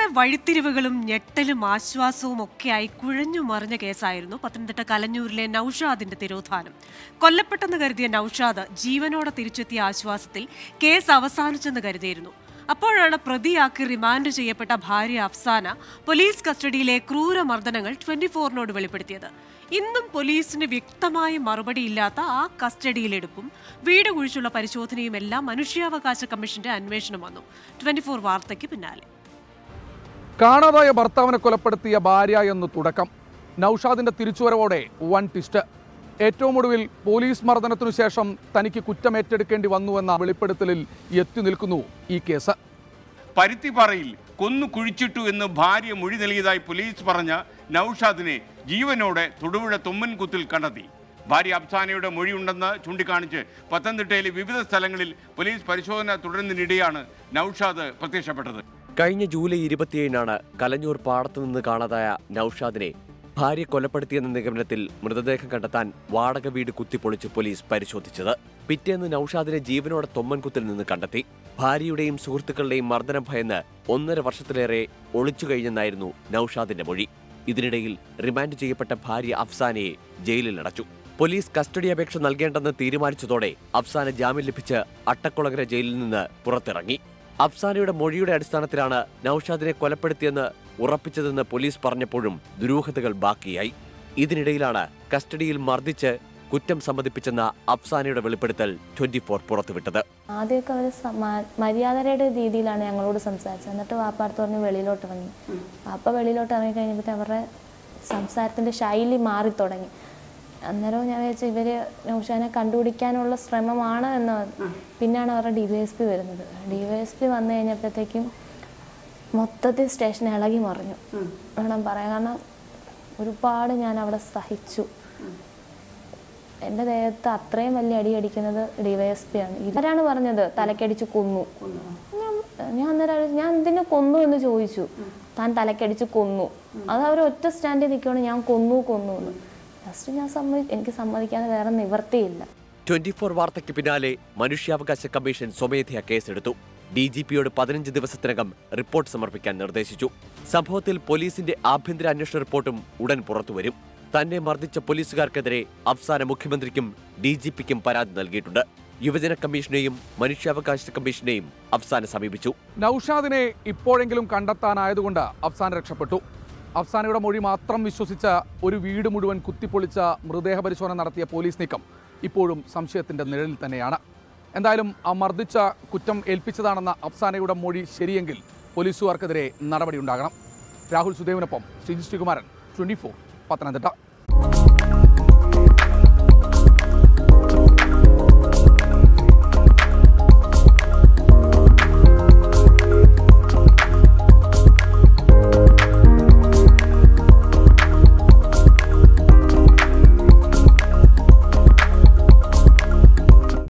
ഏറെ വഴിത്തിരിവുകളും ഞെട്ടലും ആശ്വാസവും ഒക്കെയായി കുഴഞ്ഞു മറിഞ്ഞ കേസായിരുന്നു പത്തനംതിട്ട കലഞ്ഞൂരിലെ നൌഷാദിന്റെ തിരോധാനം കൊല്ലപ്പെട്ടെന്ന് കരുതിയ നൌഷാദ് ജീവനോടെ തിരിച്ചെത്തിയ ആശ്വാസത്തിൽ കേസ് അവസാനിച്ചെന്ന് കരുതിയിരുന്നു അപ്പോഴാണ് പ്രതിയാക്കി റിമാൻഡ് ചെയ്യപ്പെട്ട ഭാര്യ അഫ്സാന പോലീസ് കസ്റ്റഡിയിലെ ക്രൂരമർദ്ദനങ്ങൾ ട്വന്റി ഫോറിനോട് വെളിപ്പെടുത്തിയത് ഇന്നും പോലീസിന് വ്യക്തമായ മറുപടിയില്ലാത്ത ആ കസ്റ്റഡിയിലെടുപ്പും വീട് കുഴിച്ചുള്ള പരിശോധനയും എല്ലാം മനുഷ്യാവകാശ കമ്മീഷന്റെ അന്വേഷണം വന്നു ട്വന്റി ഫോർ വാർത്തയ്ക്ക് പിന്നാലെ കാണാതായ ഭർത്താവിനെ കൊലപ്പെടുത്തിയ ഭാര്യ എന്ന് തുടക്കം നൌഷാദിന്റെ തിരിച്ചുവരവോടെ വൺ ട്വിസ്റ്റ് ഏറ്റവും ഒടുവിൽ പോലീസ് മർദ്ദനത്തിനു ശേഷം തനിക്ക് കുറ്റമേറ്റെടുക്കേണ്ടി വന്നുവെന്ന വെളിപ്പെടുത്തലിൽ എത്തി നിൽക്കുന്നു ഈ കേസ് പരുത്തിപ്പാറയിൽ കൊന്നു കുഴിച്ചിട്ടു എന്ന് ഭാര്യ മൊഴി നൽകിയതായി പോലീസ് പറഞ്ഞ നൌഷാദിനെ ജീവനോടെ തൊടുപുഴ തൊമ്മൻകുത്തിൽ കണ്ടെത്തി ഭാര്യ അഫ്സാനയുടെ മൊഴിയുണ്ടെന്ന് ചൂണ്ടിക്കാണിച്ച് പത്തനംതിട്ടയിലെ വിവിധ സ്ഥലങ്ങളിൽ പോലീസ് പരിശോധന തുടരുന്നതിനിടെയാണ് നൌഷാദ് പ്രത്യക്ഷപ്പെട്ടത് കഴിഞ്ഞ ജൂലൈ ഇരുപത്തിയേഴിനാണ് കലഞ്ഞൂർ പാടത്തു നിന്ന് കാണാതായ നൌഷാദിനെ ഭാര്യ കൊലപ്പെടുത്തിയെന്ന നിഗമനത്തിൽ മൃതദേഹം കണ്ടെത്താൻ വാടക വീട് കുത്തിപ്പൊളിച്ച് പോലീസ് പരിശോധിച്ചത് പിറ്റേന്ന് നൌഷാദിനെ ജീവനോടെ തൊമ്മൻകുത്തിൽ നിന്ന് കണ്ടെത്തി ഭാര്യയുടെയും സുഹൃത്തുക്കളുടെയും മർദ്ദനം ഭയന്ന് ഒന്നര വർഷത്തിലേറെ ഒളിച്ചു കഴിഞ്ഞെന്നായിരുന്നു നൌഷാദിന്റെ മൊഴി ഇതിനിടയിൽ റിമാൻഡ് ചെയ്യപ്പെട്ട ഭാര്യ അഫ്സാനയെ ജയിലിൽ അടച്ചു പോലീസ് കസ്റ്റഡി അപേക്ഷ നൽകേണ്ടെന്ന് തീരുമാനിച്ചതോടെ അഫ്സാന ജാമ്യം ലഭിച്ച് അട്ടക്കുളങ്ങര ജയിലിൽ നിന്ന് പുറത്തിറങ്ങി അഫ്സാനയുടെ മൊഴിയുടെ അടിസ്ഥാനത്തിലാണ് നൌഷാദിനെ കൊലപ്പെടുത്തിയെന്ന് ഉറപ്പിച്ചതെന്ന് പോലീസ് പറഞ്ഞപ്പോഴും ദുരൂഹതകൾ ബാക്കിയായി ഇതിനിടയിലാണ് കസ്റ്റഡിയിൽ മർദ്ദിച്ച് കുറ്റം സമ്മതിപ്പിച്ചെന്ന അഫ്സാനയുടെ വെളിപ്പെടുത്തൽ ട്വന്റി ഫോർ പുറത്തുവിട്ടത് ആദ്യമൊക്കെ അവർ മര്യാദയുടെ രീതിയിലാണ് ഞങ്ങളോട് സംസാരിച്ചത് എന്നിട്ട് വാപ്പ അടുത്ത് പറഞ്ഞ് വെളിയിലോട്ട് ഇറങ്ങി വാപ്പ വെളിയിലോട്ട് ഇറങ്ങി കഴിഞ്ഞപ്പോഴത്തെ അവരുടെ സംസാരത്തിൻ്റെ ശൈലി മാറി തുടങ്ങി അന്നേരം ഞാൻ വിചാരിച്ചു ഇവർ നൗഷാനെ കണ്ടുപിടിക്കാനുള്ള ശ്രമമാണ് എന്ന് പിന്നെയാണ് അവരുടെ ഡി വൈ എസ് പി വരുന്നത് ഡി വൈ എസ് പി വന്നു കഴിഞ്ഞപ്പോഴത്തേക്കും മൊത്തത്തിൽ സ്റ്റേഷൻ ഇളകി മറിഞ്ഞു വേണം പറയാൻ കാരണം ഒരുപാട് ഞാൻ അവിടെ സഹിച്ചു എൻ്റെ ദേഹത്ത് അത്രയും വലിയ അടി അടിക്കുന്നത് ഡിവൈഎസ്പി ആണ് ഇവരാണ് പറഞ്ഞത് തലക്കടിച്ച് കൊന്നു ഞാൻ ഞാൻ അന്നേരം ആലോചിച്ചു, ഞാൻ എന്തിനു കൊന്നു എന്ന് ചോദിച്ചു താൻ തലക്കടിച്ച് കൊന്നു അത് അവർ ഒറ്റ സ്റ്റാൻഡിൽ നിൽക്കുകയാണ് ഞാൻ കൊന്നു കൊന്നു എന്ന് ജസ്റ്റ് ഞാൻ സമ്മതി എനിക്ക് സമ്മതിക്കാതെ വേറെ നിവർത്തിയില്ല ട്വന്റി ഫോർ വാർത്തയ്ക്ക് പിന്നാലെ മനുഷ്യാവകാശ കമ്മീഷൻ സ്വമേധയാ കേസെടുത്തു ഡി ജി പിയോട് പതിനഞ്ച് ദിവസത്തിനകം റിപ്പോർട്ട് സമർപ്പിക്കാൻ നിർദ്ദേശിച്ചു സംഭവത്തിൽ പോലീസിന്റെ ആഭ്യന്തര അന്വേഷണ റിപ്പോർട്ടും ഉടൻ പുറത്തുവരും തന്നെ മർദ്ദിച്ച പോലീസുകാർക്കെതിരെ അഫ്സാന മുഖ്യമന്ത്രിക്കും ഡി ജി പിക്കും പരാതി നൽകിയിട്ടുണ്ട് യുവജന കമ്മീഷനെയും മനുഷ്യാവകാശ കമ്മീഷനെയും അഫ്സാന സമീപിച്ചു നൌഷാദിനെ ഇപ്പോഴെങ്കിലും കണ്ടെത്താനായതുകൊണ്ട് അഫ്സാന രക്ഷപ്പെട്ടു അഫ്സാനയുടെ മൊഴി മാത്രം വിശ്വസിച്ച ഒരു വീട് മുഴുവൻ കുത്തിപ്പൊളിച്ച മൃതദേഹ പരിശോധന നടത്തിയ പോലീസ് നീക്കം ഇപ്പോഴും സംശയത്തിന്റെ നിഴലിൽ തന്നെയാണ് എന്തായാലും ആ മർദ്ദിച്ച കുറ്റം ഏൽപ്പിച്ചതാണെന്ന അഫ്സാനയുടെ മൊഴി ശരിയെങ്കിൽ പോലീസുകാർക്കെതിരെ നടപടിയുണ്ടാകണം രാഹുൽ സുദേവിനൊപ്പം ശ്രീജി ശ്രീകുമാരൻ ട്വന്റി ഫോർ പത്തനംതിട്ട